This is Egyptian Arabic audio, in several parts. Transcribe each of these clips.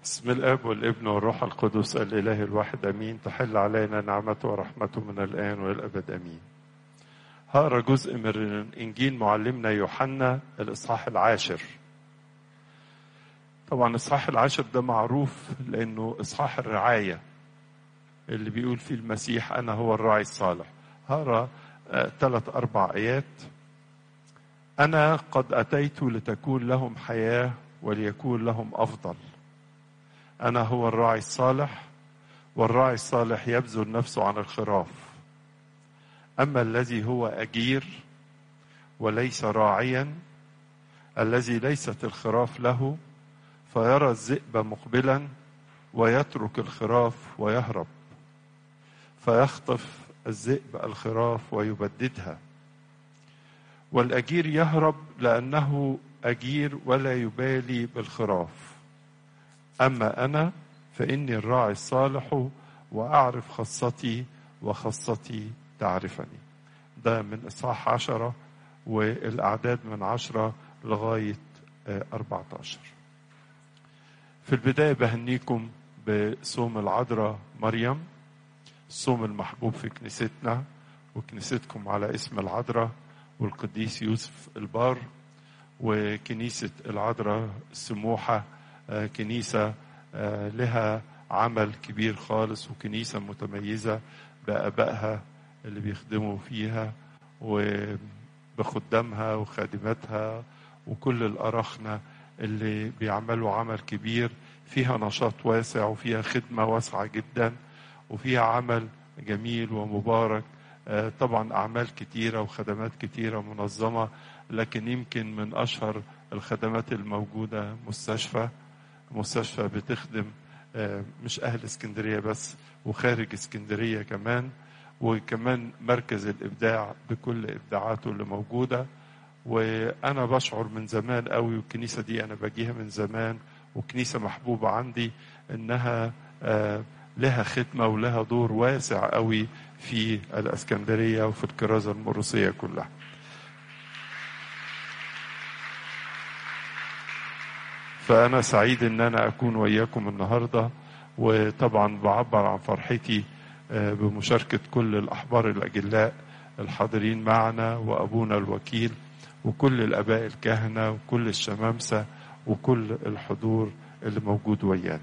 بسم الاب والابن والروح القدس الاله الواحد امين تحل علينا نعمته ورحمته من الان والى الابد امين هقرا جزء من انجيل معلمنا يوحنا الاصحاح العاشر طبعا الاصحاح العاشر ده معروف لانه اصحاح الرعايه اللي بيقول فيه المسيح انا هو الراعي الصالح هقرا ثلاث اربع ايات انا قد اتيت لتكون لهم حياه وليكون لهم افضل انا هو الراعي الصالح والراعي الصالح يبذل نفسه عن الخراف اما الذي هو اجير وليس راعيا الذي ليست الخراف له فيرى الذئب مقبلا ويترك الخراف ويهرب فيخطف الذئب الخراف ويبددها والاجير يهرب لانه اجير ولا يبالي بالخراف اما انا فاني الراعي الصالح واعرف خاصتي وخاصتي تعرفني ده من اصحاح عشرة والاعداد من عشرة لغاية أربعة عشر في البداية بهنيكم بصوم العذراء مريم الصوم المحبوب في كنيستنا وكنيستكم على اسم العذراء والقديس يوسف البار وكنيسة العذراء السموحة كنيسة لها عمل كبير خالص وكنيسة متميزة بآبائها اللي بيخدموا فيها وبخدامها وخادماتها وكل الأرخنة اللي بيعملوا عمل كبير فيها نشاط واسع وفيها خدمة واسعة جدا وفيها عمل جميل ومبارك طبعا أعمال كتيرة وخدمات كتيرة منظمة لكن يمكن من أشهر الخدمات الموجودة مستشفى مستشفى بتخدم مش أهل اسكندرية بس وخارج اسكندرية كمان وكمان مركز الإبداع بكل إبداعاته اللي موجودة وأنا بشعر من زمان قوي والكنيسة دي أنا باجيها من زمان وكنيسة محبوبة عندي إنها لها خدمة ولها دور واسع قوي في الاسكندرية وفي الكرازة المروسية كلها فأنا سعيد إن أنا أكون وياكم النهاردة وطبعا بعبر عن فرحتي بمشاركة كل الأحبار الأجلاء الحاضرين معنا وأبونا الوكيل وكل الآباء الكهنة وكل الشمامسة وكل الحضور اللي موجود ويانا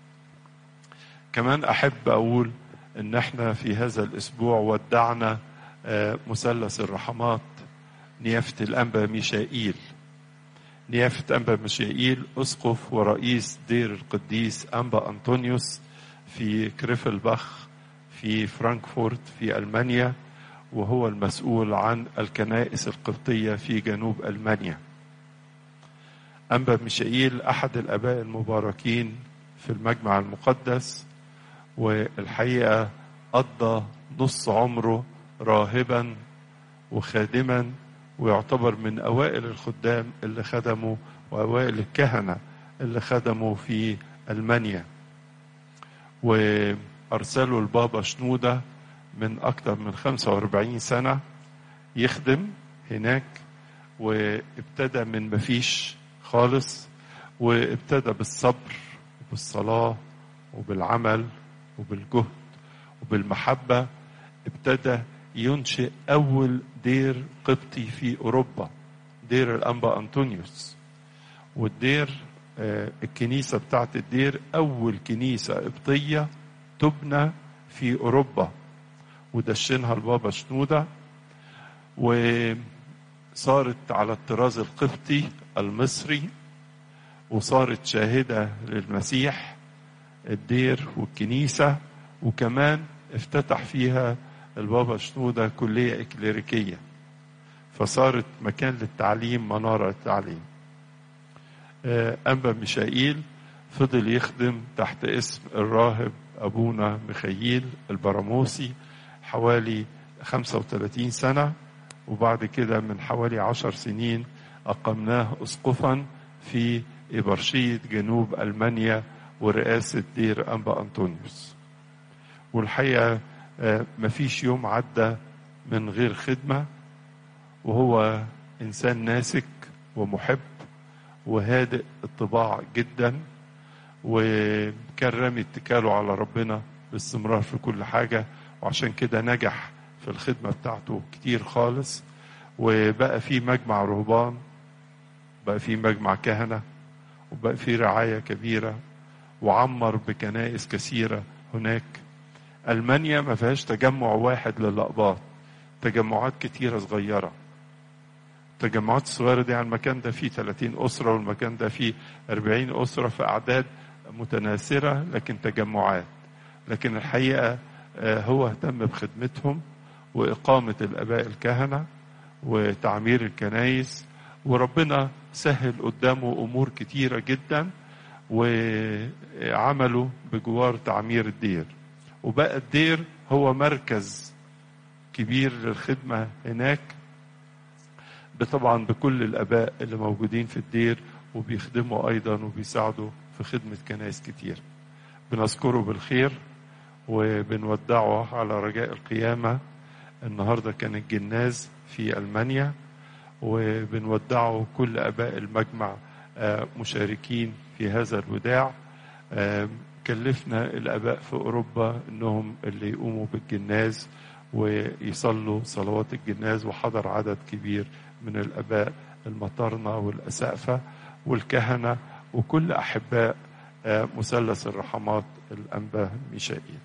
كمان أحب أقول إن احنا في هذا الأسبوع ودعنا مثلث الرحمات نيافة الأنبا ميشائيل نيافة أنبا ميشائيل أسقف ورئيس دير القديس أنبا أنطونيوس في كريفلباخ في فرانكفورت في ألمانيا وهو المسؤول عن الكنائس القبطية في جنوب ألمانيا أنبا ميشائيل أحد الآباء المباركين في المجمع المقدس والحقيقة قضى نص عمره راهبا وخادما ويعتبر من أوائل الخدام اللي خدموا وأوائل الكهنة اللي خدموا في ألمانيا وأرسلوا البابا شنودة من أكثر من 45 سنة يخدم هناك وابتدى من مفيش خالص وابتدى بالصبر وبالصلاة وبالعمل وبالجهد وبالمحبة ابتدى ينشئ أول دير قبطي في أوروبا دير الأنبا أنطونيوس والدير الكنيسة بتاعت الدير أول كنيسة قبطية تبنى في أوروبا ودشنها البابا شنودة وصارت على الطراز القبطي المصري وصارت شاهدة للمسيح الدير والكنيسة وكمان افتتح فيها البابا شنودة كلية إكليريكية فصارت مكان للتعليم منارة التعليم أنبا ميشائيل فضل يخدم تحت اسم الراهب أبونا ميخائيل البراموسي حوالي 35 سنة وبعد كده من حوالي عشر سنين أقمناه أسقفا في إبرشية جنوب ألمانيا ورئاسة دير أنبا أنطونيوس والحقيقة مفيش يوم عدى من غير خدمة وهو إنسان ناسك ومحب وهادئ الطباع جدا وكان رامي اتكاله على ربنا باستمرار في كل حاجة وعشان كده نجح في الخدمة بتاعته كتير خالص وبقى في مجمع رهبان بقى في مجمع كهنة وبقى في رعاية كبيرة وعمر بكنائس كثيرة هناك ألمانيا ما فيهاش تجمع واحد للأقباط تجمعات كتيرة صغيرة التجمعات الصغيرة دي على المكان ده فيه 30 أسرة والمكان ده فيه 40 أسرة في أعداد متناثرة لكن تجمعات لكن الحقيقة هو اهتم بخدمتهم وإقامة الآباء الكهنة وتعمير الكنايس وربنا سهل قدامه أمور كتيرة جدا وعملوا بجوار تعمير الدير وبقى الدير هو مركز كبير للخدمة هناك طبعا بكل الآباء اللي موجودين في الدير وبيخدموا أيضا وبيساعدوا في خدمة كنائس كتير بنذكره بالخير وبنودعه على رجاء القيامة النهاردة كان الجناز في ألمانيا وبنودعه كل أباء المجمع مشاركين في هذا الوداع كلفنا الآباء في أوروبا أنهم اللي يقوموا بالجناز ويصلوا صلوات الجناز وحضر عدد كبير من الآباء المطرنة والأسقفة والكهنة وكل أحباء مثلث الرحمات الأنبا ميشائيل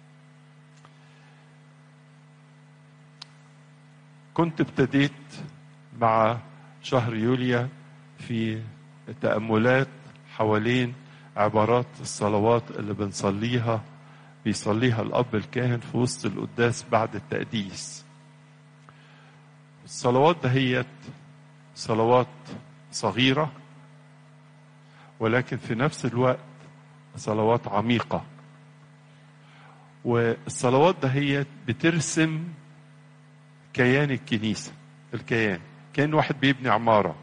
كنت ابتديت مع شهر يوليا في تأملات حوالين عبارات الصلوات اللي بنصليها بيصليها الأب الكاهن في وسط القداس بعد التقديس الصلوات دهيت صلوات صغيرة ولكن في نفس الوقت صلوات عميقة والصلوات دهيت بترسم كيان الكنيسة الكيان كان واحد بيبني عمارة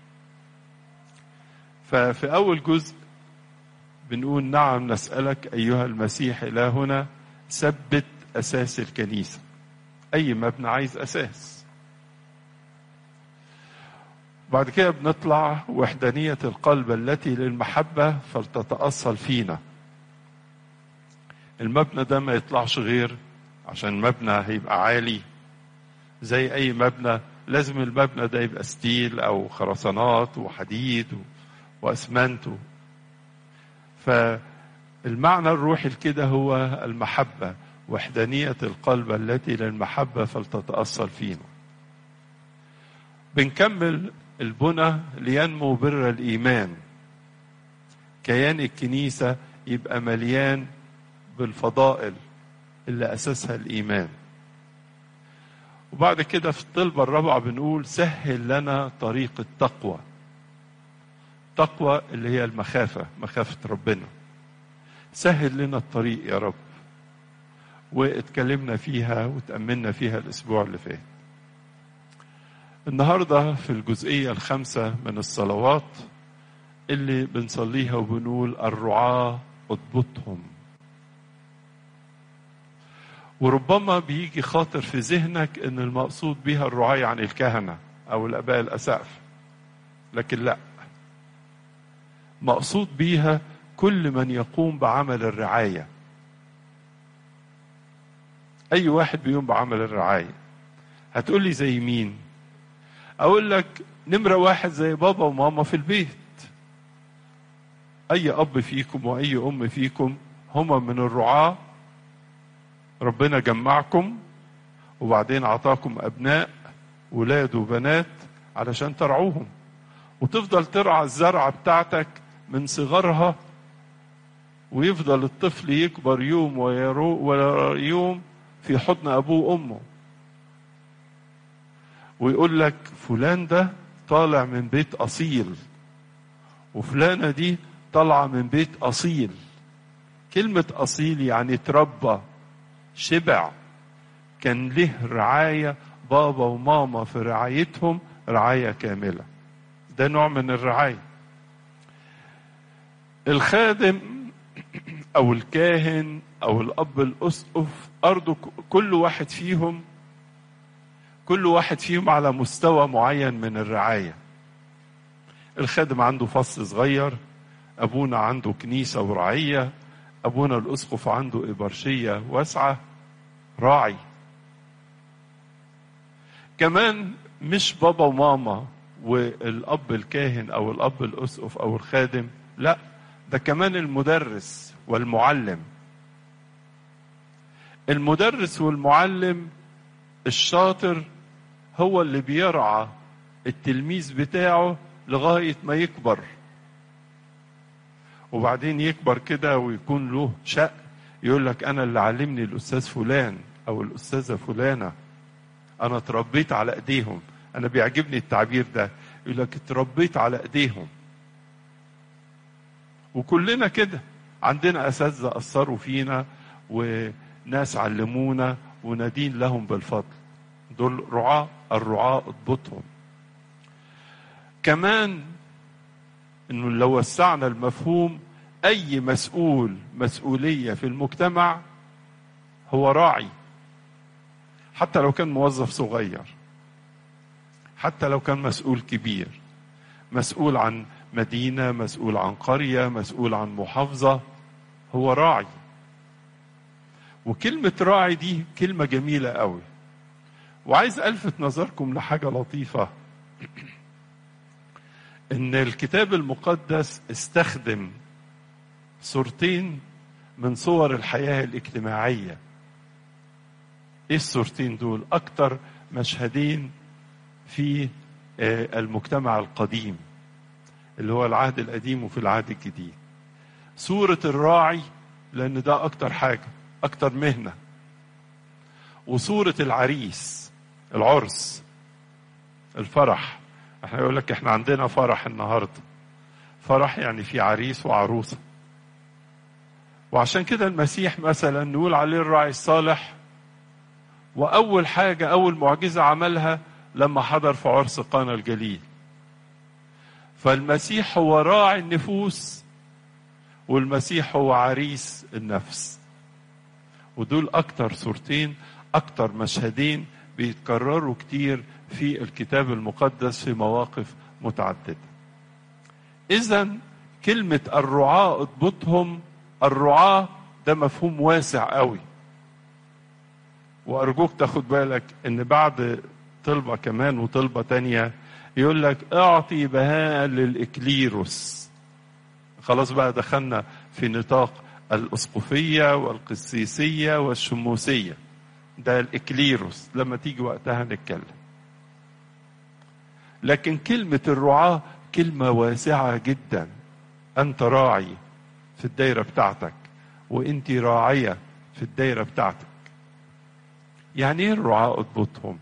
ففي أول جزء بنقول نعم نسألك أيها المسيح إلهنا ثبت أساس الكنيسة أي مبنى عايز أساس بعد كده بنطلع وحدانية القلب التي للمحبة فلتتأصل فينا المبنى ده ما يطلعش غير عشان مبنى هيبقى عالي زي أي مبنى لازم المبنى ده يبقى ستيل أو خرسانات وحديد وأسمنت فالمعنى الروحي لكده هو المحبة وحدانية القلب التي للمحبة فلتتأصل فينا بنكمل البنى لينمو بر الإيمان كيان الكنيسة يبقى مليان بالفضائل اللي أساسها الإيمان وبعد كده في الطلبة الرابعة بنقول سهل لنا طريق التقوى تقوى اللي هي المخافة مخافة ربنا سهل لنا الطريق يا رب واتكلمنا فيها وتأملنا فيها الأسبوع اللي فات النهاردة في الجزئية الخامسة من الصلوات اللي بنصليها وبنقول الرعاة اضبطهم وربما بيجي خاطر في ذهنك ان المقصود بها الرعاة عن الكهنة او الاباء الاسقف لكن لا مقصود بيها كل من يقوم بعمل الرعاية اي واحد بيقوم بعمل الرعاية هتقول لي زي مين اقول لك نمرة واحد زي بابا وماما في البيت اي اب فيكم واي ام فيكم هما من الرعاه ربنا جمعكم وبعدين عطاكم ابناء ولاد وبنات علشان ترعوهم وتفضل ترعى الزرعه بتاعتك من صغرها ويفضل الطفل يكبر يوم ويوم في حضن ابوه وامه ويقول لك فلان ده طالع من بيت اصيل وفلانه دي طالعه من بيت اصيل كلمه اصيل يعني تربى شبع كان له رعاية بابا وماما في رعايتهم رعاية كاملة ده نوع من الرعاية الخادم أو الكاهن أو الأب الأسقف أرضه كل واحد فيهم كل واحد فيهم على مستوى معين من الرعاية الخادم عنده فصل صغير أبونا عنده كنيسة ورعية أبونا الأسقف عنده إبرشية واسعة راعي كمان مش بابا وماما والأب الكاهن أو الأب الأسقف أو الخادم لا ده كمان المدرس والمعلم المدرس والمعلم الشاطر هو اللي بيرعى التلميذ بتاعه لغاية ما يكبر وبعدين يكبر كده ويكون له شأن يقول لك أنا اللي علمني الأستاذ فلان أو الأستاذة فلانة أنا اتربيت على إيديهم أنا بيعجبني التعبير ده يقول لك اتربيت على إيديهم وكلنا كده عندنا أساتذة أثروا فينا وناس علمونا وندين لهم بالفضل دول رعاة الرعاة اضبطهم كمان انه لو وسعنا المفهوم اي مسؤول مسؤوليه في المجتمع هو راعي حتى لو كان موظف صغير حتى لو كان مسؤول كبير مسؤول عن مدينه مسؤول عن قريه مسؤول عن محافظه هو راعي وكلمه راعي دي كلمه جميله قوي وعايز الفت نظركم لحاجه لطيفه ان الكتاب المقدس استخدم صورتين من صور الحياه الاجتماعيه ايه الصورتين دول اكتر مشهدين في المجتمع القديم اللي هو العهد القديم وفي العهد الجديد صورة الراعي لأن ده أكتر حاجة أكتر مهنة وصورة العريس العرس الفرح احنا يقول لك احنا عندنا فرح النهارده فرح يعني في عريس وعروسه وعشان كده المسيح مثلا نقول عليه الراعي الصالح واول حاجه اول معجزه عملها لما حضر في عرس قانا الجليل فالمسيح هو راعي النفوس والمسيح هو عريس النفس ودول اكتر صورتين اكتر مشهدين بيتكرروا كتير في الكتاب المقدس في مواقف متعددة إذا كلمة الرعاة اضبطهم الرعاة ده مفهوم واسع قوي وأرجوك تاخد بالك إن بعد طلبة كمان وطلبة تانية يقول لك اعطي بهاء للإكليروس خلاص بقى دخلنا في نطاق الأسقفية والقسيسية والشموسية ده الإكليروس لما تيجي وقتها نتكلم لكن كلمة الرعاة كلمة واسعة جدا أنت راعي في الدايرة بتاعتك وأنت راعية في الدايرة بتاعتك يعني ايه الرعاة اضبطهم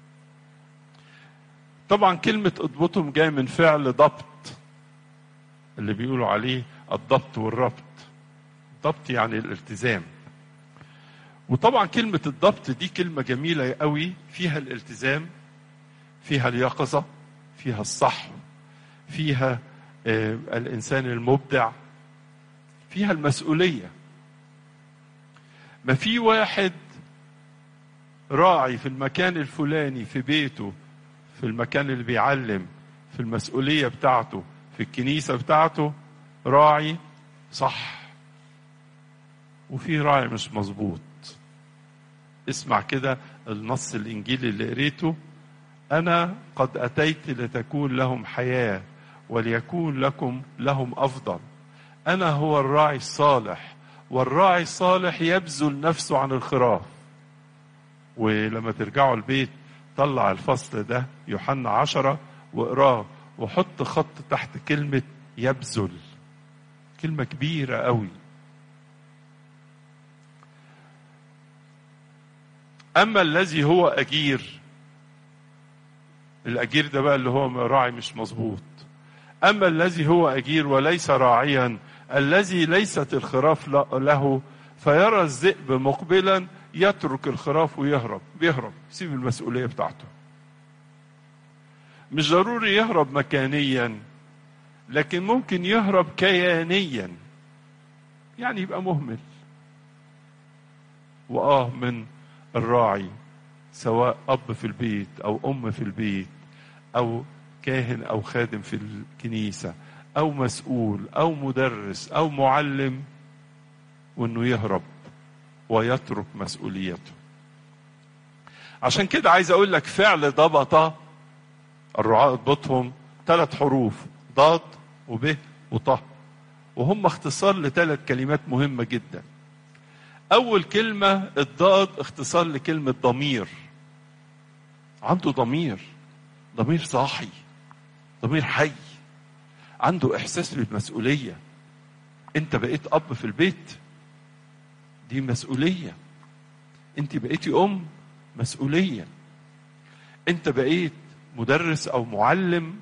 طبعا كلمة اضبطهم جاية من فعل ضبط اللي بيقولوا عليه الضبط والربط ضبط يعني الالتزام وطبعا كلمة الضبط دي كلمة جميلة قوي فيها الالتزام فيها اليقظة فيها الصح فيها آه الإنسان المبدع فيها المسؤولية ما في واحد راعي في المكان الفلاني في بيته في المكان اللي بيعلم في المسؤولية بتاعته في الكنيسة بتاعته راعي صح وفي راعي مش مظبوط اسمع كده النص الإنجيلي اللي قريته أنا قد أتيت لتكون لهم حياة وليكون لكم لهم أفضل أنا هو الراعي الصالح والراعي الصالح يبذل نفسه عن الخراف ولما ترجعوا البيت طلع الفصل ده يوحنا عشرة واقراه وحط خط تحت كلمة يبذل كلمة كبيرة قوي أما الذي هو أجير الأجير ده بقى اللي هو راعي مش مظبوط أما الذي هو أجير وليس راعيا الذي ليست الخراف له فيرى الذئب مقبلا يترك الخراف ويهرب بيهرب يسيب المسؤولية بتاعته مش ضروري يهرب مكانيا لكن ممكن يهرب كيانيا يعني يبقى مهمل وآه من الراعي سواء أب في البيت أو أم في البيت أو كاهن أو خادم في الكنيسة او مسؤول او مدرس او معلم وانه يهرب ويترك مسؤوليته عشان كده عايز اقول لك فعل ضبط الرعاة اضبطهم ثلاث حروف ضاد وب وط وهم اختصار لثلاث كلمات مهمة جدا أول كلمة الضاد اختصار لكلمة ضمير عنده ضمير ضمير صاحي ضمير حي عنده إحساس بالمسؤولية أنت بقيت أب في البيت دي مسؤولية أنت بقيتي أم مسؤولية أنت بقيت مدرس أو معلم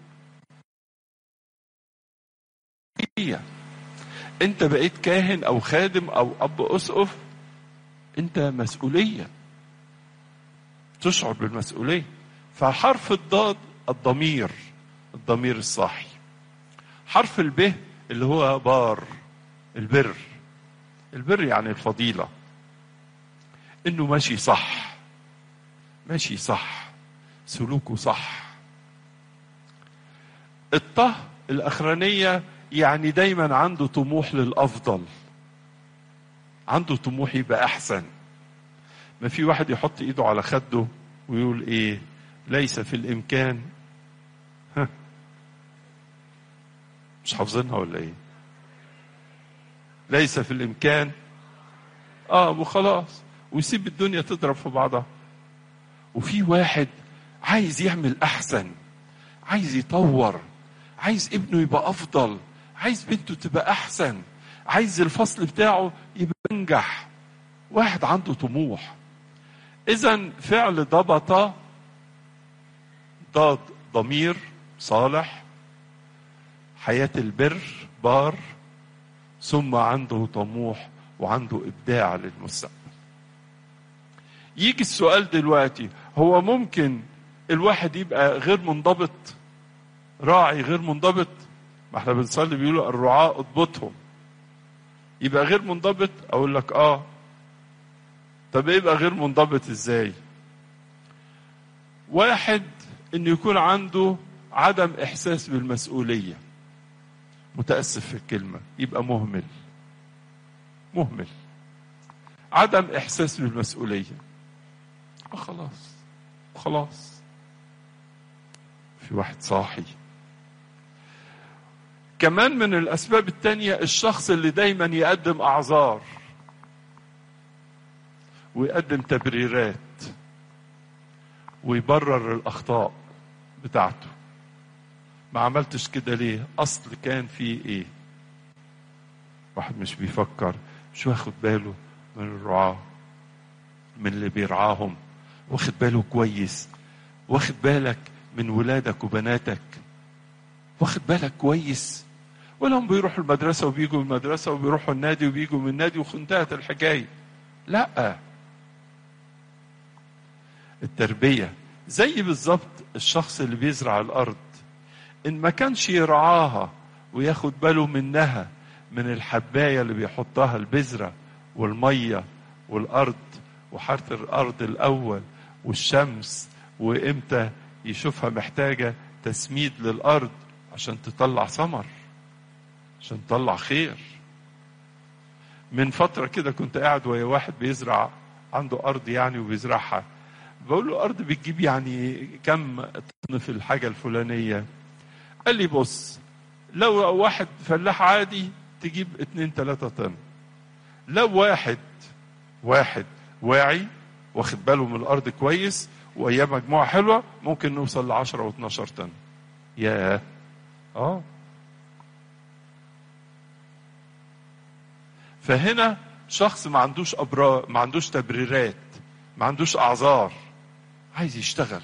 مسؤولية انت بقيت كاهن او خادم او اب اسقف انت مسؤوليه تشعر بالمسؤوليه فحرف الضاد الضمير الضمير الصاحي حرف الب اللي هو بار البر البر يعني الفضيله انه ماشي صح ماشي صح سلوكه صح الطه الاخرانيه يعني دايما عنده طموح للافضل عنده طموح يبقى احسن ما في واحد يحط ايده على خده ويقول ايه ليس في الامكان ها مش حافظينها ولا ايه ليس في الامكان اه وخلاص ويسيب الدنيا تضرب في بعضها وفي واحد عايز يعمل احسن عايز يطور عايز ابنه يبقى افضل عايز بنته تبقى احسن عايز الفصل بتاعه يبقى ينجح واحد عنده طموح اذا فعل ضبط ضاد ضمير صالح حياة البر بار ثم عنده طموح وعنده ابداع للمستقبل يجي السؤال دلوقتي هو ممكن الواحد يبقى غير منضبط راعي غير منضبط ما احنا بنصلي بيقولوا الرعاة اضبطهم يبقى غير منضبط اقول لك اه طب يبقى غير منضبط ازاي واحد انه يكون عنده عدم احساس بالمسؤوليه متاسف في الكلمه يبقى مهمل مهمل عدم احساس بالمسؤوليه آه خلاص خلاص في واحد صاحي كمان من الاسباب التانية الشخص اللي دايما يقدم اعذار ويقدم تبريرات ويبرر الاخطاء بتاعته ما عملتش كده ليه اصل كان في ايه واحد مش بيفكر مش واخد باله من الرعاة من اللي بيرعاهم واخد باله كويس واخد بالك من ولادك وبناتك واخد بالك كويس ولا هم بيروحوا المدرسة وبيجوا من المدرسة وبيروحوا النادي وبيجوا من النادي وانتهت الحكاية لا التربية زي بالظبط الشخص اللي بيزرع الأرض إن ما كانش يرعاها وياخد باله منها من الحباية اللي بيحطها البذرة والمية والأرض وحرث الأرض الأول والشمس وإمتى يشوفها محتاجة تسميد للأرض عشان تطلع ثمر عشان تطلع خير من فترة كده كنت قاعد ويا واحد بيزرع عنده أرض يعني وبيزرعها بقول له أرض بتجيب يعني كم طن في الحاجة الفلانية قال لي بص لو واحد فلاح عادي تجيب اتنين تلاتة طن لو واحد واحد واعي واخد باله من الأرض كويس وأيام مجموعة حلوة ممكن نوصل لعشرة واتناشر طن ياه اه فهنا شخص ما عندوش أبرار ما عندوش تبريرات ما عندوش أعذار عايز يشتغل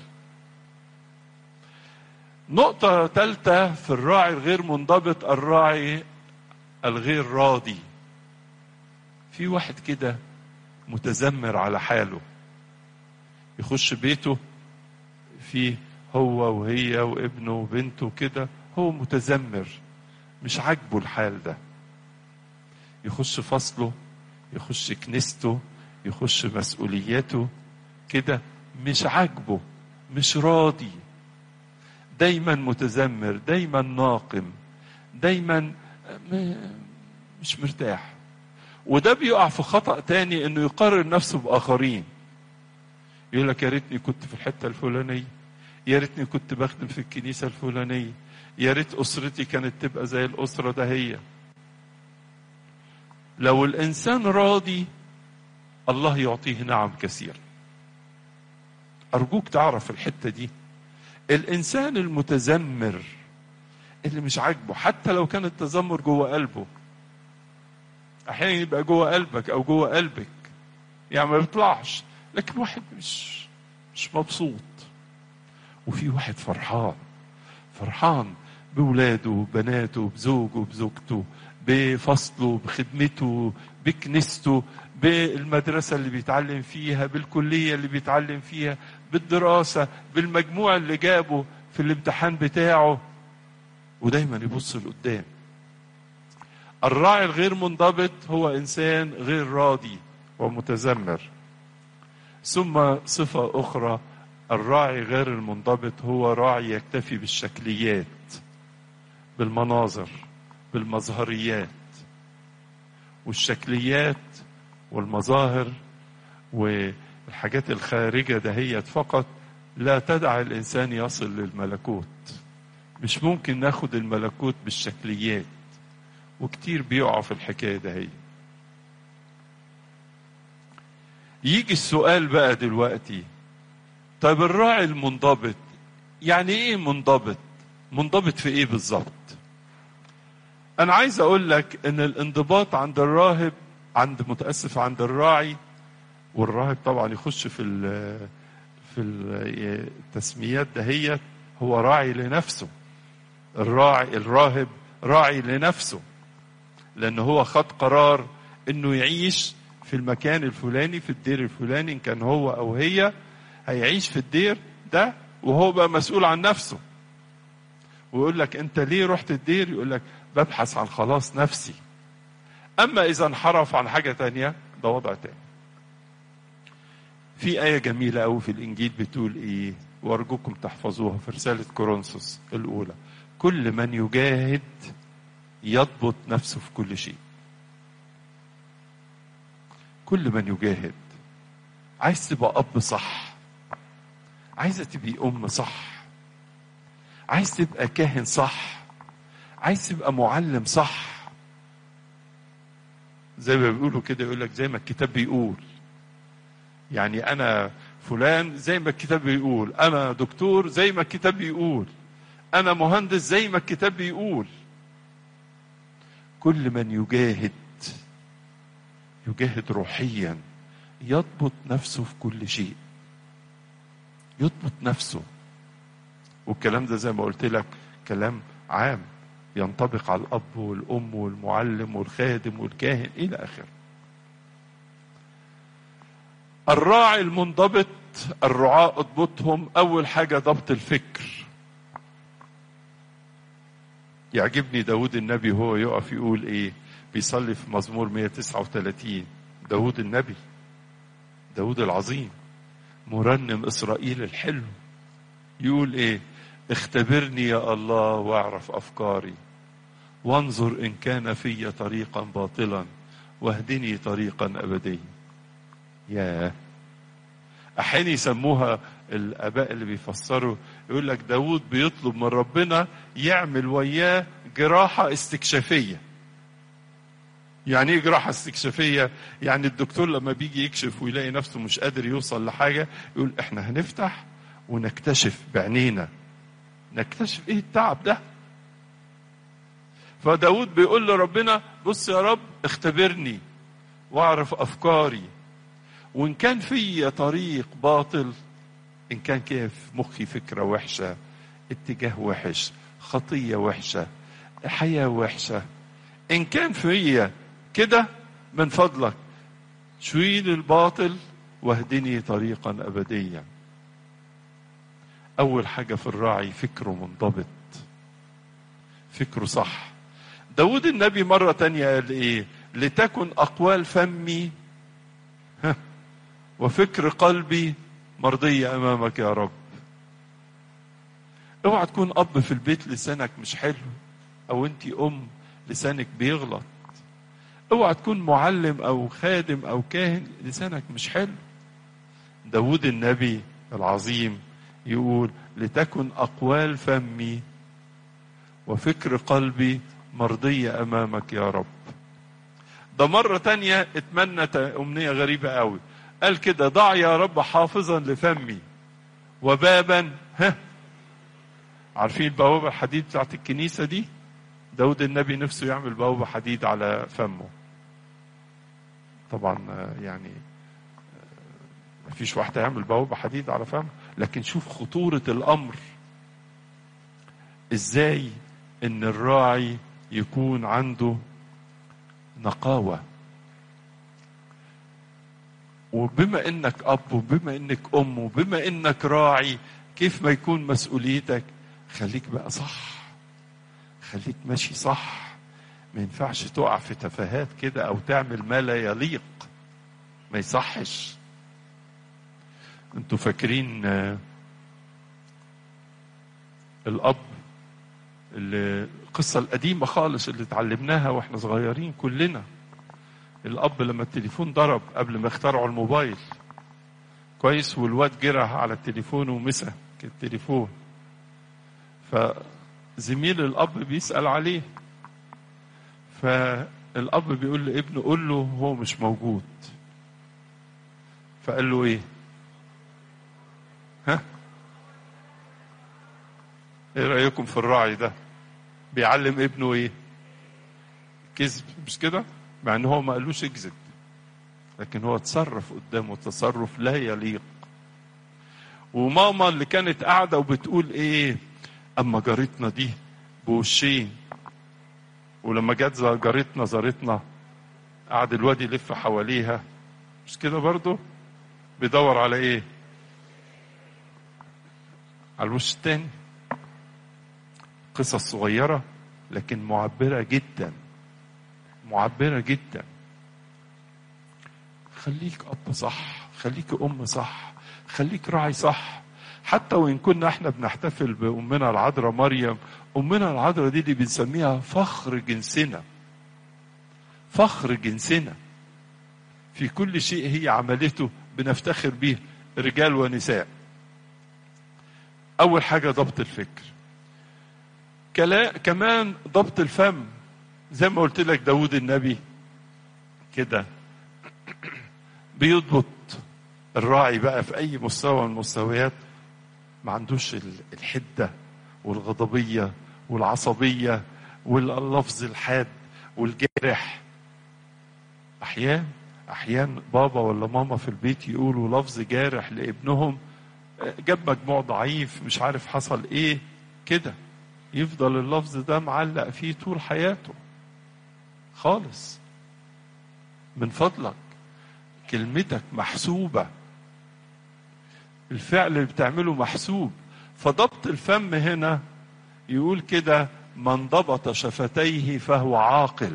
نقطة ثالثة في الراعي الغير منضبط الراعي الغير راضي في واحد كده متذمر على حاله يخش بيته فيه هو وهي وابنه وبنته كده هو متذمر مش عاجبه الحال ده يخش فصله يخش كنيسته يخش مسؤولياته كده مش عاجبه مش راضي دايما متذمر دايما ناقم دايما م- مش مرتاح وده بيقع في خطأ تاني انه يقارن نفسه بآخرين يقول لك يا ريتني كنت في الحتة الفلانية يا ريتني كنت بخدم في الكنيسة الفلانية يا ريت أسرتي كانت تبقى زي الأسرة ده هي لو الإنسان راضي الله يعطيه نعم كثير أرجوك تعرف الحتة دي الإنسان المتذمر اللي مش عاجبه حتى لو كان التذمر جوه قلبه أحيانا يبقى جوه قلبك أو جوه قلبك يعني ما بيطلعش لكن واحد مش مش مبسوط وفي واحد فرحان فرحان بولاده بناته بزوجه بزوجته بفصله بخدمته بكنيسته بالمدرسة اللي بيتعلم فيها بالكلية اللي بيتعلم فيها بالدراسة بالمجموع اللي جابه في الامتحان بتاعه ودايما يبص لقدام الراعي الغير منضبط هو إنسان غير راضي ومتذمر ثم صفة أخرى الراعي غير المنضبط هو راعي يكتفي بالشكليات بالمناظر بالمظهريات والشكليات والمظاهر والحاجات الخارجة دهيت فقط لا تدع الإنسان يصل للملكوت مش ممكن ناخد الملكوت بالشكليات وكتير بيقعوا في الحكاية دهيت يجي السؤال بقى دلوقتي طيب الراعي المنضبط يعني ايه منضبط منضبط في ايه بالظبط انا عايز اقول لك ان الانضباط عند الراهب عند متاسف عند الراعي والراهب طبعا يخش في ال في التسميات دهيت هو راعي لنفسه الراعي الراهب راعي لنفسه لان هو خد قرار انه يعيش في المكان الفلاني في الدير الفلاني ان كان هو او هي هيعيش في الدير ده وهو بقى مسؤول عن نفسه ويقول لك انت ليه رحت الدير يقول لك ببحث عن خلاص نفسي اما اذا انحرف عن حاجه تانية ده وضع تاني في آية جميلة أوي في الإنجيل بتقول إيه وأرجوكم تحفظوها في رسالة كورنثوس الأولى كل من يجاهد يضبط نفسه في كل شيء كل من يجاهد عايز تبقى أب صح عايزة تبقي أم صح عايز تبقى كاهن صح عايز تبقى معلم صح زي ما بيقولوا كده يقول لك زي ما الكتاب بيقول يعني انا فلان زي ما الكتاب بيقول انا دكتور زي ما الكتاب بيقول انا مهندس زي ما الكتاب بيقول كل من يجاهد يجاهد روحيا يضبط نفسه في كل شيء يضبط نفسه والكلام ده زي ما قلت لك كلام عام ينطبق على الاب والام والمعلم والخادم والكاهن الى اخره الراعي المنضبط الرعاة اضبطهم اول حاجه ضبط الفكر يعجبني داود النبي هو يقف يقول ايه بيصلي في مزمور 139 داود النبي داود العظيم مرنم اسرائيل الحلو يقول ايه اختبرني يا الله واعرف افكاري وانظر ان كان في طريقا باطلا واهدني طريقا ابديا يا احيانا يسموها الاباء اللي بيفسروا يقول لك داود بيطلب من ربنا يعمل وياه جراحه استكشافيه يعني ايه جراحه استكشافيه يعني الدكتور لما بيجي يكشف ويلاقي نفسه مش قادر يوصل لحاجه يقول احنا هنفتح ونكتشف بعينينا نكتشف ايه التعب ده فداود بيقول لربنا بص يا رب اختبرني واعرف افكاري وان كان في طريق باطل ان كان كده في مخي فكره وحشه اتجاه وحش خطيه وحشه حياه وحشه ان كان فيا كده من فضلك شيل الباطل واهدني طريقا ابديا اول حاجه في الراعي فكره منضبط فكره صح داود النبي مرة تانية قال ايه لتكن اقوال فمي وفكر قلبي مرضية امامك يا رب اوعى تكون اب في البيت لسانك مش حلو او انت ام لسانك بيغلط اوعى تكون معلم او خادم او كاهن لسانك مش حلو داود النبي العظيم يقول لتكن اقوال فمي وفكر قلبي مرضية امامك يا رب ده مرة تانية اتمنى امنية غريبة قوي قال كده ضع يا رب حافظا لفمي وبابا ها عارفين البوابة الحديد بتاعت الكنيسة دي داود النبي نفسه يعمل بوابة حديد على فمه طبعا يعني مفيش واحد يعمل بوابة حديد على فمه لكن شوف خطورة الأمر إزاي إن الراعي يكون عنده نقاوة وبما إنك أب وبما إنك أم وبما إنك راعي كيف ما يكون مسؤوليتك خليك بقى صح خليك ماشي صح ما ينفعش تقع في تفاهات كده او تعمل ما لا يليق ما يصحش انتوا فاكرين الاب اللي القصة القديمة خالص اللي اتعلمناها واحنا صغيرين كلنا الاب لما التليفون ضرب قبل ما اخترعوا الموبايل كويس والواد جرى على التليفون ومسك التليفون فزميل الاب بيسال عليه فالاب بيقول لابنه قول له هو مش موجود فقال له ايه ها ايه رايكم في الراعي ده بيعلم ابنه ايه كذب مش كده مع ان هو ما قالوش اكذب لكن هو تصرف قدامه تصرف لا يليق وماما اللي كانت قاعده وبتقول ايه اما جارتنا دي بوشين ولما جت جارتنا زارتنا قعد الواد يلف حواليها مش كده برضه بيدور على ايه على الوش التاني قصص صغيرة لكن معبرة جدا معبرة جدا خليك أب صح خليك أم صح خليك راعي صح حتى وإن كنا احنا بنحتفل بأمنا العذراء مريم أمنا العذراء دي اللي بنسميها فخر جنسنا فخر جنسنا في كل شيء هي عملته بنفتخر به رجال ونساء أول حاجة ضبط الفكر كلا كمان ضبط الفم زي ما قلت لك داود النبي كده بيضبط الراعي بقى في أي مستوى من المستويات ما عندوش الحدة والغضبية والعصبية واللفظ الحاد والجارح أحيان أحيان بابا ولا ماما في البيت يقولوا لفظ جارح لابنهم جاب مجموع ضعيف مش عارف حصل ايه كده يفضل اللفظ ده معلق فيه طول حياته خالص من فضلك كلمتك محسوبة الفعل اللي بتعمله محسوب فضبط الفم هنا يقول كده من ضبط شفتيه فهو عاقل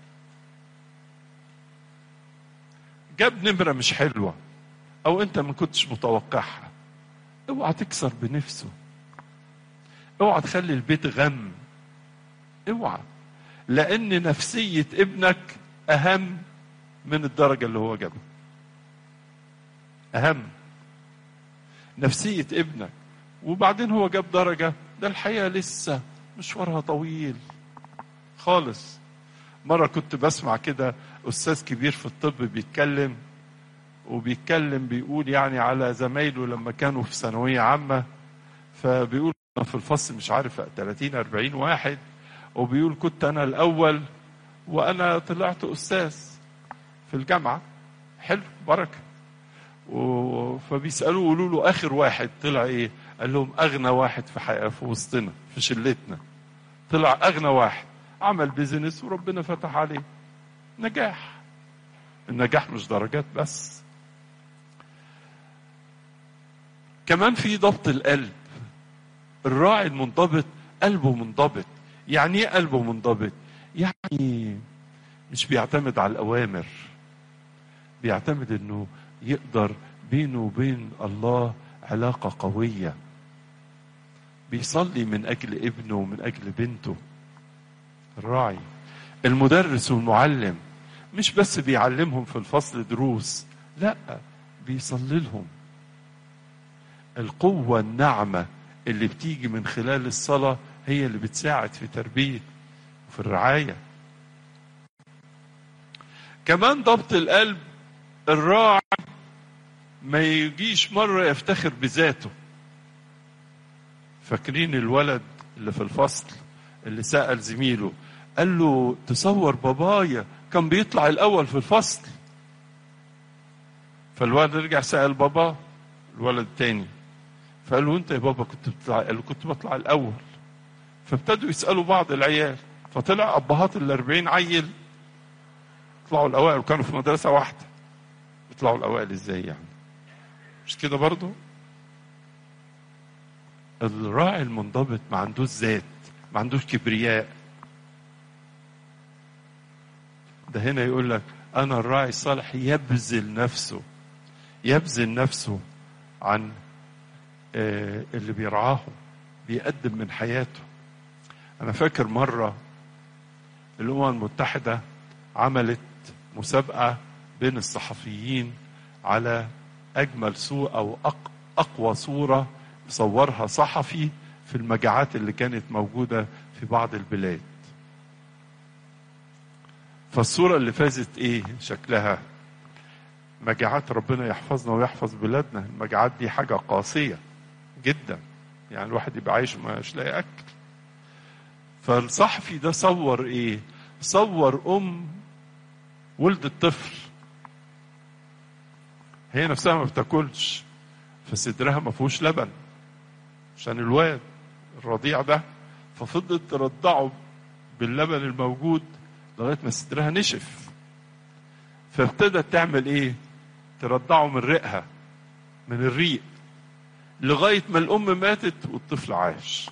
جاب نمرة مش حلوة أو أنت ما كنتش متوقعها اوعى تكسر بنفسه اوعى تخلي البيت غم اوعى لأن نفسية ابنك أهم من الدرجة اللي هو جابها أهم نفسية ابنك وبعدين هو جاب درجة ده الحقيقة لسه مشوارها طويل خالص مرة كنت بسمع كده أستاذ كبير في الطب بيتكلم وبيتكلم بيقول يعني على زمايله لما كانوا في ثانوية عامة فبيقول في الفصل مش عارف 30 40 واحد وبيقول كنت أنا الأول وأنا طلعت أستاذ في الجامعة حلو بركة و... فبيسألوه يقولوا له آخر واحد طلع إيه؟ قال لهم أغنى واحد في حقيقة في وسطنا في شلتنا طلع أغنى واحد عمل بيزنس وربنا فتح عليه نجاح النجاح مش درجات بس كمان في ضبط القلب الراعي المنضبط قلبه منضبط يعني ايه قلبه منضبط يعني مش بيعتمد على الاوامر بيعتمد انه يقدر بينه وبين الله علاقه قويه بيصلي من اجل ابنه ومن اجل بنته الراعي المدرس والمعلم مش بس بيعلمهم في الفصل دروس لا بيصلي لهم القوة الناعمة اللي بتيجي من خلال الصلاة هي اللي بتساعد في تربية وفي الرعاية كمان ضبط القلب الراعي ما يجيش مرة يفتخر بذاته فاكرين الولد اللي في الفصل اللي سأل زميله قال له تصور بابايا كان بيطلع الأول في الفصل فالولد رجع سأل بابا الولد التاني فقال له انت يا بابا كنت بتطلع قال له كنت بطلع الأول فابتدوا يسألوا بعض العيال فطلع أبهات الأربعين عيل طلعوا الأوائل وكانوا في مدرسة واحدة يطلعوا الأوائل إزاي يعني مش كده برضو الراعي المنضبط ما عندوش ذات ما عندوش كبرياء ده هنا يقول لك انا الراعي الصالح يبذل نفسه يبذل نفسه عن آه، اللي بيرعاهم بيقدم من حياته انا فاكر مره الامم المتحده عملت مسابقه بين الصحفيين على اجمل صوره او أق- اقوى صوره صورها صحفي في المجاعات اللي كانت موجوده في بعض البلاد فالصوره اللي فازت ايه شكلها مجاعات ربنا يحفظنا ويحفظ بلادنا المجاعات دي حاجه قاسيه جدا يعني الواحد يبقى عايش مش لاقي اكل فالصحفي ده صور ايه صور ام ولدت طفل هي نفسها ما بتاكلش فصدرها ما فيهوش لبن عشان الواد الرضيع ده ففضلت ترضعه باللبن الموجود لغايه ما صدرها نشف فابتدت تعمل ايه ترضعه من ريقها من الريق لغايه ما الام ماتت والطفل عاش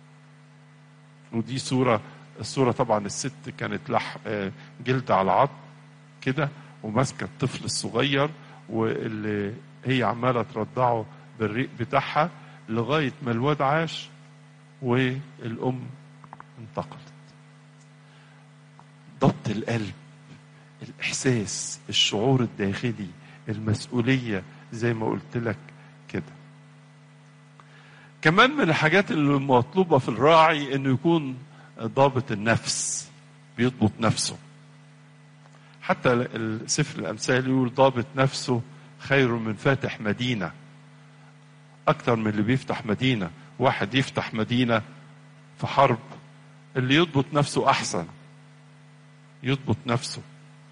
ودي صوره الصوره طبعا الست كانت لح آه، جلد على عظم كده وماسكه الطفل الصغير واللي هي عماله ترضعه بالريق بتاعها لغايه ما الواد عاش والام انتقلت ضبط القلب الاحساس الشعور الداخلي المسؤوليه زي ما قلت لك كده كمان من الحاجات اللي مطلوبه في الراعي انه يكون ضابط النفس بيضبط نفسه حتى السفر الامثال يقول ضابط نفسه خير من فاتح مدينه اكتر من اللي بيفتح مدينه واحد يفتح مدينه في حرب اللي يضبط نفسه احسن يضبط نفسه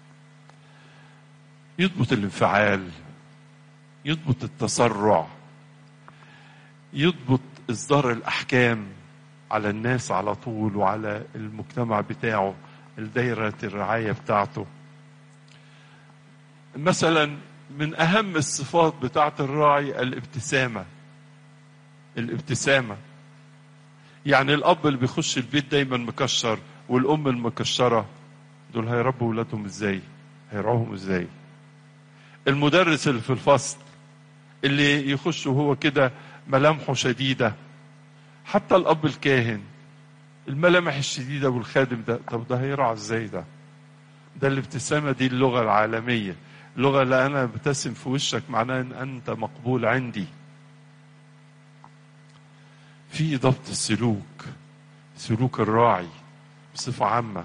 يضبط الانفعال يضبط التسرع يضبط اصدار الاحكام على الناس على طول وعلى المجتمع بتاعه الدايره الرعايه بتاعته مثلا من اهم الصفات بتاعه الراعي الابتسامه الابتسامه يعني الاب اللي بيخش البيت دايما مكشر والام المكشره دول هيربوا ولادهم ازاي هيرعوهم ازاي المدرس اللي في الفصل اللي يخش وهو كده ملامحه شديده حتى الاب الكاهن الملامح الشديده والخادم ده طب ده هيرعى ازاي ده ده الابتسامه دي اللغه العالميه اللغه اللي انا ابتسم في وشك معناها ان انت مقبول عندي في ضبط السلوك سلوك الراعي بصفه عامه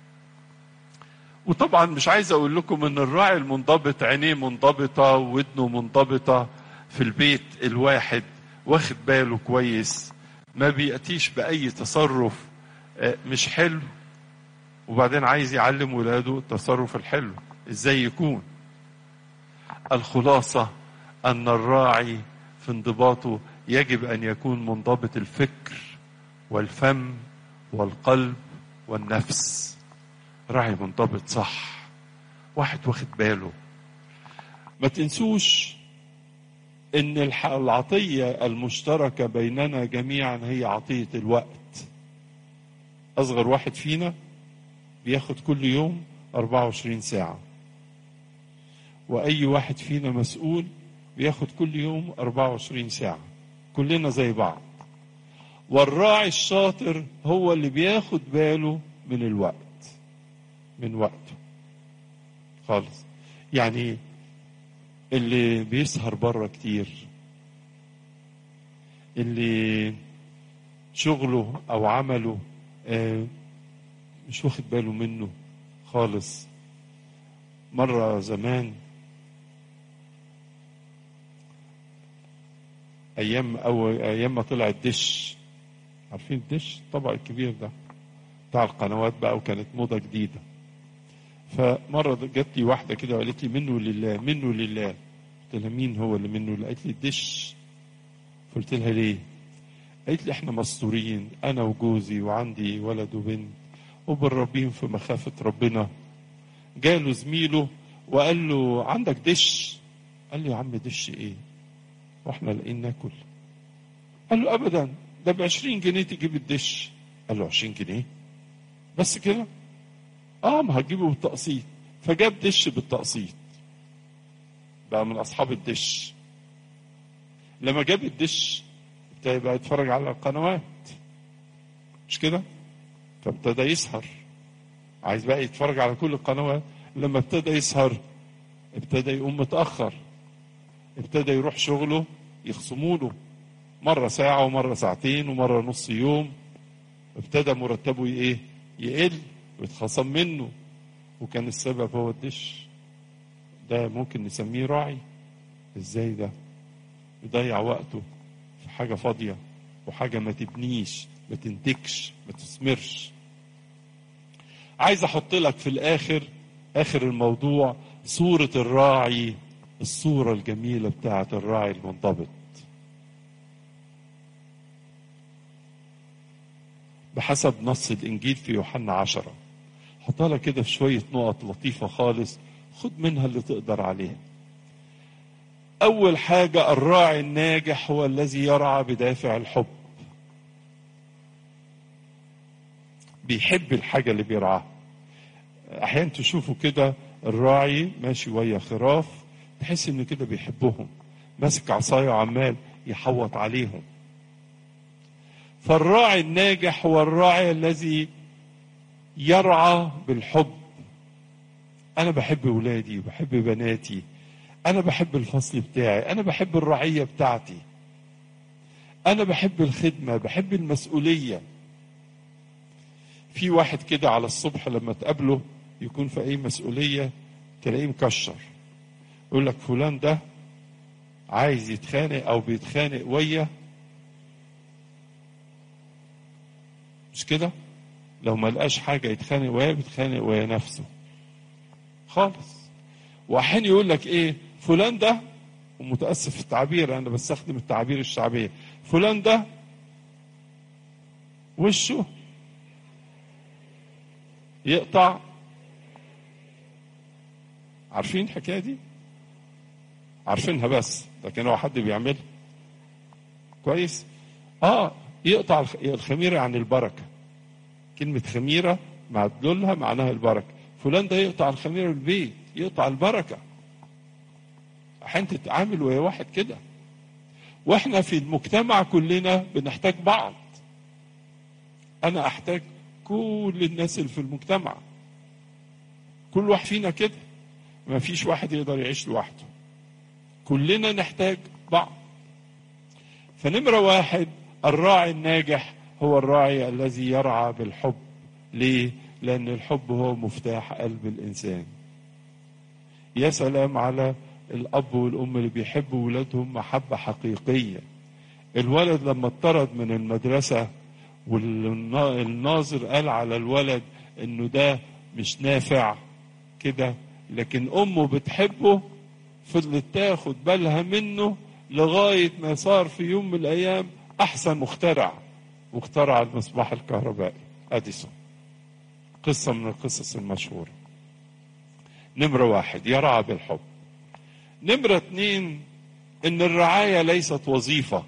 وطبعا مش عايز اقول لكم ان الراعي المنضبط عينيه منضبطه ودنه منضبطه في البيت الواحد واخد باله كويس ما بيأتيش بأي تصرف آه، مش حلو وبعدين عايز يعلم ولاده التصرف الحلو ازاي يكون الخلاصة أن الراعي في انضباطه يجب أن يكون منضبط الفكر والفم والقلب والنفس راعي منضبط صح واحد واخد باله ما تنسوش ان الح- العطيه المشتركه بيننا جميعا هي عطيه الوقت اصغر واحد فينا بياخد كل يوم 24 ساعه واي واحد فينا مسؤول بياخد كل يوم 24 ساعه كلنا زي بعض والراعي الشاطر هو اللي بياخد باله من الوقت من وقته خالص يعني اللي بيسهر بره كتير اللي شغله او عمله آه، مش واخد باله منه خالص مرة زمان أيام أو أيام ما طلع الدش عارفين الدش الطبق الكبير ده بتاع القنوات بقى وكانت موضة جديدة فمرة جت لي واحدة كده وقالت لي منه لله منه لله قلت لها مين هو اللي منه لله قالت لي الدش قلت لها ليه قالت لي احنا مستورين انا وجوزي وعندي ولد وبنت وبنربيهم في مخافة ربنا جاله زميله وقال له عندك دش قال له يا عم دش ايه واحنا لاقيين ناكل قال له ابدا ده ب 20 جنيه تجيب الدش قال له 20 جنيه بس كده اه ما هتجيبه بالتقسيط فجاب دش بالتقسيط بقى من اصحاب الدش لما جاب الدش ابتدى بقى يتفرج على القنوات مش كده فابتدى يسهر عايز بقى يتفرج على كل القنوات لما ابتدى يسهر ابتدى يقوم متأخر ابتدى يروح شغله يخصموا له مرة ساعة ومرة ساعتين ومرة نص يوم ابتدى مرتبه ايه يقل ويتخصم منه وكان السبب هو الدش ده ممكن نسميه راعي ازاي ده يضيع وقته في حاجة فاضية وحاجة ما تبنيش ما تنتجش ما تثمرش عايز احط لك في الاخر اخر الموضوع صورة الراعي الصورة الجميلة بتاعة الراعي المنضبط بحسب نص الانجيل في يوحنا عشرة حطها لك كده في شوية نقط لطيفة خالص خد منها اللي تقدر عليها أول حاجة الراعي الناجح هو الذي يرعى بدافع الحب بيحب الحاجة اللي بيرعاها أحيانا تشوفوا كده الراعي ماشي ويا خراف تحس إنه كده بيحبهم ماسك عصاية وعمال يحوط عليهم فالراعي الناجح هو الراعي الذي يرعى بالحب أنا بحب ولادي وبحب بناتي أنا بحب الفصل بتاعي أنا بحب الرعية بتاعتي أنا بحب الخدمة بحب المسؤولية في واحد كده على الصبح لما تقابله يكون في أي مسؤولية تلاقيه مكشر يقول لك فلان ده عايز يتخانق أو بيتخانق ويا مش كده لو ما لقاش حاجة يتخانق ويا بيتخانق ويا نفسه خالص واحيانا يقول لك ايه فلان ده ومتاسف في التعبير انا بستخدم التعابير الشعبيه فلان ده وشه يقطع عارفين الحكايه دي عارفينها بس لكن هو حد بيعملها كويس اه يقطع الخميره عن البركه كلمه خميره معدلولها معناها البركه فلان ده يقطع الخميره البيت يقطع البركه احيانا تتعامل ويا واحد كده واحنا في المجتمع كلنا بنحتاج بعض انا احتاج كل الناس اللي في المجتمع كل واحد فينا كده ما فيش واحد يقدر يعيش لوحده كلنا نحتاج بعض فنمرة واحد الراعي الناجح هو الراعي الذي يرعى بالحب ليه؟ لأن الحب هو مفتاح قلب الإنسان يا سلام على الأب والأم اللي بيحبوا ولادهم محبة حقيقية الولد لما اطرد من المدرسة والناظر قال على الولد انه ده مش نافع كده لكن امه بتحبه فضلت تاخد بالها منه لغاية ما صار في يوم من الأيام أحسن مخترع واخترع المصباح الكهربائي أديسون قصة من القصص المشهورة نمرة واحد يرعى بالحب نمرة اتنين ان الرعاية ليست وظيفة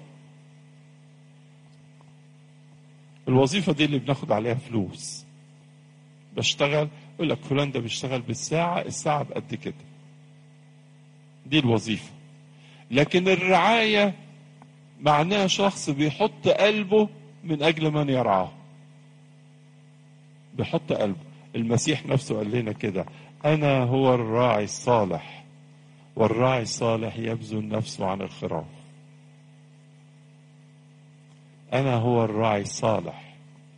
الوظيفة دي اللي بناخد عليها فلوس بشتغل يقول لك فلان ده بيشتغل بالساعة الساعة بقد كده دي الوظيفة لكن الرعاية معناها شخص بيحط قلبه من أجل من يرعاه بيحط قلبه المسيح نفسه قال لنا كده انا هو الراعي الصالح والراعي الصالح يبذل نفسه عن الخراف انا هو الراعي الصالح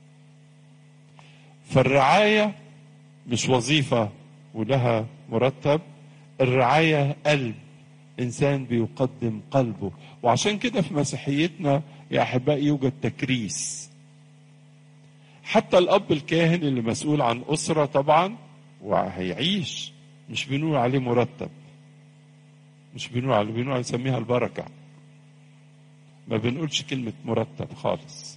فالرعايه مش وظيفه ولها مرتب الرعايه قلب انسان بيقدم قلبه وعشان كده في مسيحيتنا يا احبائي يوجد تكريس حتى الاب الكاهن اللي مسؤول عن اسره طبعا وهيعيش مش بنقول عليه مرتب مش بنقول عليه بنقول نسميها البركه ما بنقولش كلمه مرتب خالص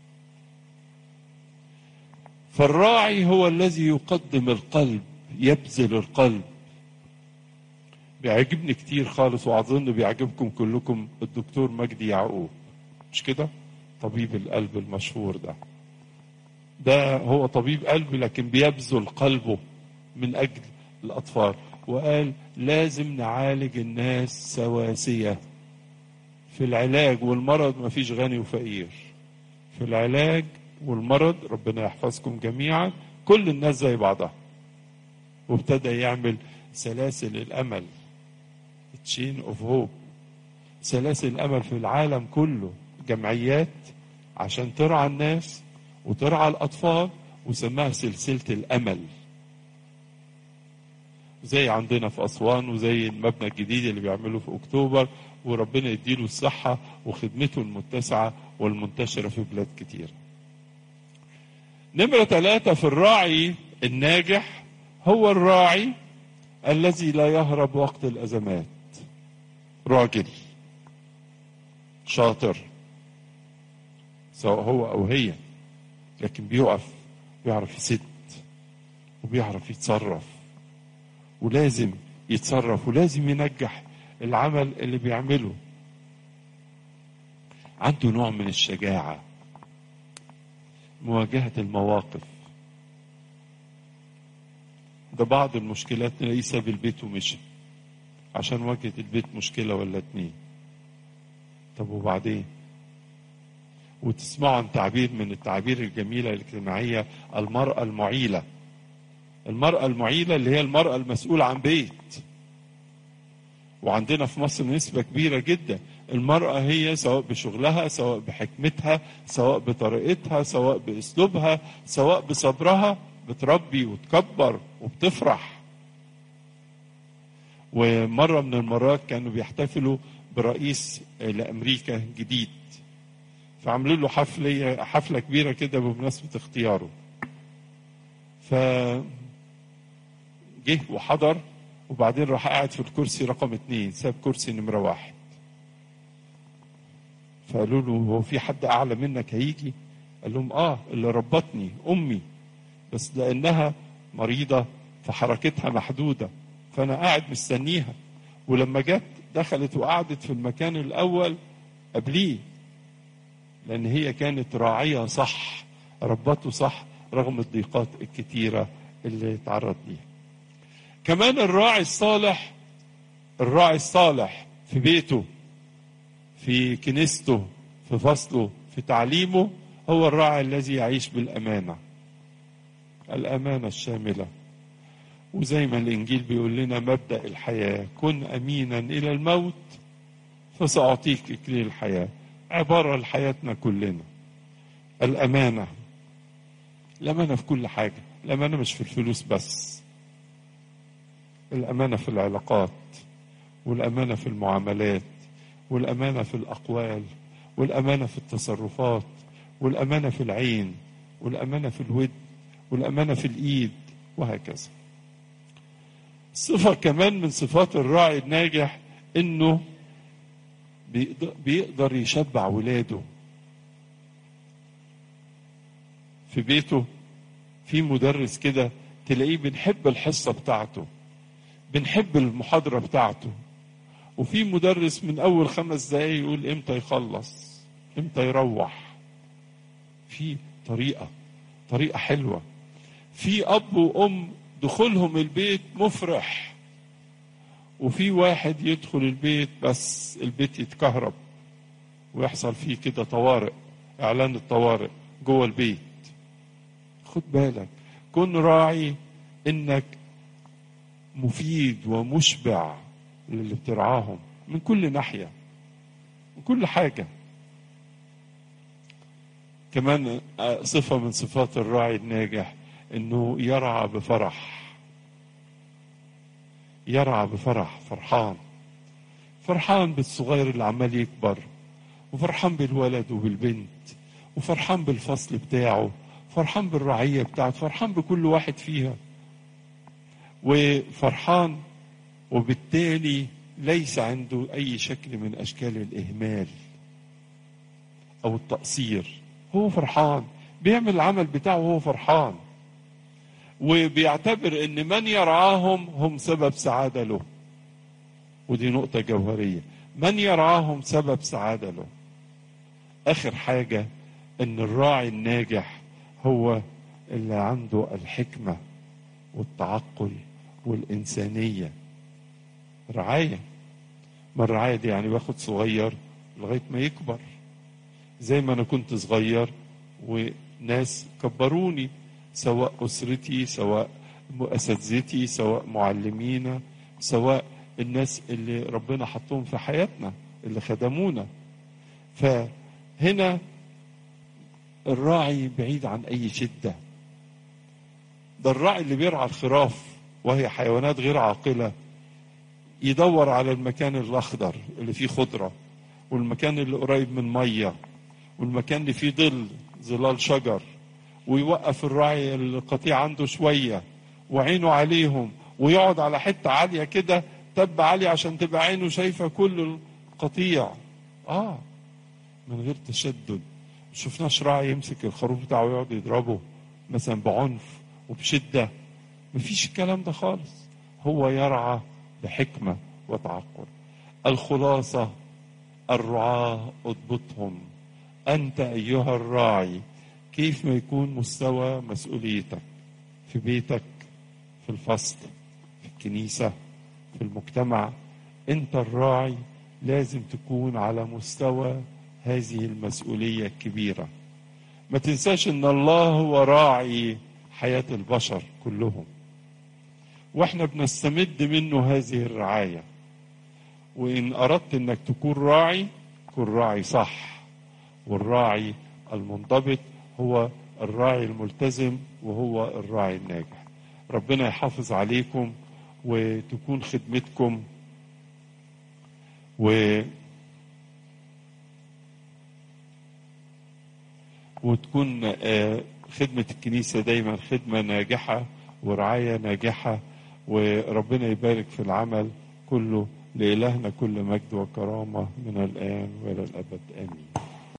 فالراعي هو الذي يقدم القلب يبذل القلب بيعجبني كتير خالص واظن بيعجبكم كلكم الدكتور مجدي يعقوب مش كده طبيب القلب المشهور ده ده هو طبيب قلب لكن بيبذل قلبه من اجل الاطفال وقال لازم نعالج الناس سواسيه في العلاج والمرض ما فيش غني وفقير في العلاج والمرض ربنا يحفظكم جميعا كل الناس زي بعضها وابتدى يعمل سلاسل الامل تشين اوف هوب سلاسل الامل في العالم كله جمعيات عشان ترعى الناس وترعى الاطفال وسماها سلسله الامل زي عندنا في اسوان وزي المبنى الجديد اللي بيعمله في اكتوبر وربنا يديله الصحه وخدمته المتسعه والمنتشره في بلاد كتير. نمره ثلاثه في الراعي الناجح هو الراعي الذي لا يهرب وقت الازمات. راجل شاطر سواء هو او هي لكن بيقف بيعرف يسد وبيعرف يتصرف ولازم يتصرف ولازم ينجح العمل اللي بيعمله عنده نوع من الشجاعة مواجهة المواقف ده بعض المشكلات تلاقيه ساب البيت ومشي عشان واجهت البيت مشكلة ولا اتنين طب وبعدين وتسمعوا عن تعبير من التعابير الجميلة الاجتماعية المرأة المعيلة المرأة المعيلة اللي هي المرأة المسؤولة عن بيت وعندنا في مصر نسبة كبيرة جدا المرأة هي سواء بشغلها سواء بحكمتها سواء بطريقتها سواء بأسلوبها سواء بصبرها بتربي وتكبر وبتفرح ومرة من المرات كانوا بيحتفلوا برئيس لأمريكا جديد فعملوا له حفلة حفلة كبيرة كده بمناسبة اختياره ف جه وحضر وبعدين راح قاعد في الكرسي رقم اتنين ساب كرسي نمرة واحد فقالوا له هو في حد أعلى منك هيجي قال لهم آه اللي ربطني أمي بس لأنها مريضة فحركتها محدودة فأنا قاعد مستنيها ولما جت دخلت وقعدت في المكان الأول قبليه لأن هي كانت راعية صح ربته صح رغم الضيقات الكتيرة اللي تعرض ليها كمان الراعي الصالح الراعي الصالح في بيته في كنيسته في فصله في تعليمه هو الراعي الذي يعيش بالأمانة الأمانة الشاملة وزي ما الإنجيل بيقول لنا مبدأ الحياة كن أمينا إلى الموت فسأعطيك إكليل الحياة عبارة لحياتنا كلنا الأمانة الأمانة في كل حاجة الأمانة مش في الفلوس بس الأمانة في العلاقات والأمانة في المعاملات والأمانة في الأقوال والأمانة في التصرفات والأمانة في العين والأمانة في الود والأمانة في الإيد وهكذا صفة كمان من صفات الراعي الناجح إنه بيقدر يشبع ولاده في بيته في مدرس كده تلاقيه بنحب الحصة بتاعته بنحب المحاضرة بتاعته وفي مدرس من أول خمس دقايق يقول إمتى يخلص إمتى يروح في طريقة طريقة حلوة في أب وأم دخولهم البيت مفرح وفي واحد يدخل البيت بس البيت يتكهرب ويحصل فيه كده طوارئ إعلان الطوارئ جوه البيت خد بالك كن راعي انك مفيد ومشبع للي بترعاهم من كل ناحيه من كل حاجه كمان صفه من صفات الراعي الناجح انه يرعى بفرح يرعى بفرح فرحان فرحان بالصغير اللي عمال يكبر وفرحان بالولد وبالبنت وفرحان بالفصل بتاعه فرحان بالرعية بتاعته فرحان بكل واحد فيها وفرحان وبالتالي ليس عنده أي شكل من أشكال الإهمال أو التقصير هو فرحان بيعمل العمل بتاعه وهو فرحان وبيعتبر ان من يرعاهم هم سبب سعادة له ودي نقطة جوهرية من يرعاهم سبب سعادة له آخر حاجة ان الراعي الناجح هو اللي عنده الحكمة والتعقل والإنسانية رعاية ما الرعاية دي يعني باخد صغير لغاية ما يكبر زي ما أنا كنت صغير وناس كبروني سواء أسرتي سواء أساتذتي سواء معلمينا سواء الناس اللي ربنا حطهم في حياتنا اللي خدمونا فهنا الراعي بعيد عن أي شدة ده الراعي اللي بيرعى الخراف وهي حيوانات غير عاقلة يدور على المكان الأخضر اللي فيه خضرة والمكان اللي قريب من مية والمكان اللي فيه ظل ظلال شجر ويوقف الراعي القطيع عنده شوية وعينه عليهم ويقعد على حتة عالية كده تب عالية عشان تبقى عينه شايفة كل القطيع آه من غير تشدد شفناش راعي يمسك الخروف بتاعه ويقعد يضربه مثلا بعنف وبشدة مفيش الكلام ده خالص هو يرعى بحكمة وتعقل الخلاصة الرعاة اضبطهم أنت أيها الراعي كيف ما يكون مستوى مسؤوليتك في بيتك في الفصل في الكنيسة في المجتمع أنت الراعي لازم تكون على مستوى هذه المسؤولية الكبيرة ما تنساش ان الله هو راعي حياة البشر كلهم واحنا بنستمد منه هذه الرعاية وان اردت انك تكون راعي كن راعي صح والراعي المنضبط هو الراعي الملتزم وهو الراعي الناجح ربنا يحافظ عليكم وتكون خدمتكم و وتكون خدمة الكنيسة دايما خدمة ناجحة ورعاية ناجحة وربنا يبارك في العمل كله لإلهنا كل مجد وكرامة من الآن وإلى الأبد آمين